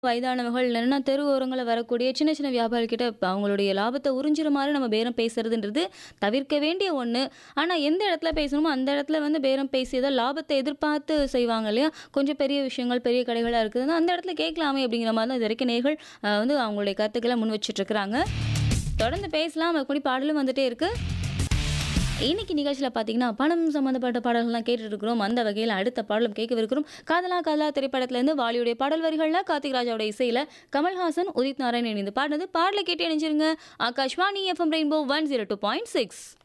வயதானவர்கள் இல்லைன்னா தெரு ஓரங்கள்ல வரக்கூடிய சின்ன சின்ன வியாபாரிகிட்ட இப்ப அவங்களுடைய லாபத்தை உறிஞ்சுற மாதிரி நம்ம பேரம் பேசுறதுன்றது தவிர்க்க வேண்டிய ஒண்ணு. ஆனா எந்த இடத்துல பேசணுமோ அந்த இடத்துல வந்து பேரம் பேசி ஏதோ லாபத்தை எதிர்பார்த்து செய்வாங்க இல்லையா? கொஞ்சம் பெரிய விஷயங்கள், பெரிய கடைகளா இருக்குதுன்னா அந்த இடத்துல கேட்கலாமே அப்படிங்கிற மாதிரி தான் இதுவரைக்கும் நேயர்கள் அ வந்து அவங்களுடைய கருத்துக்கள முன் வச்சுட்டு இருக்கிறாங்க. தொடர்ந்து பேசலாம். அதுக்கூட பாடலும் வந்துட்டே இருக்கு. இன்னைக்கு நிகழ்ச்சியில பார்த்தீங்கன்னா, பணம் சம்மந்தப்பட்ட பாடல்கள்லாம் கேட்டுட்டு இருக்கிறோம். அந்த வகையில அடுத்த பாடலும் கேட்கவிருக்கிறோம். காதலா காதலா திரைப்படத்திலேருந்து வாலியுடைய பாடல் வரிகள்ல கார்த்திக் ராஜாவோட இசையில கமல்ஹாசன், உதித் நாராயண் இணைந்து பாடினது. பாடல கேட்டு இணைஞ்சிருங்க. Akashvani FM rainbow 102.6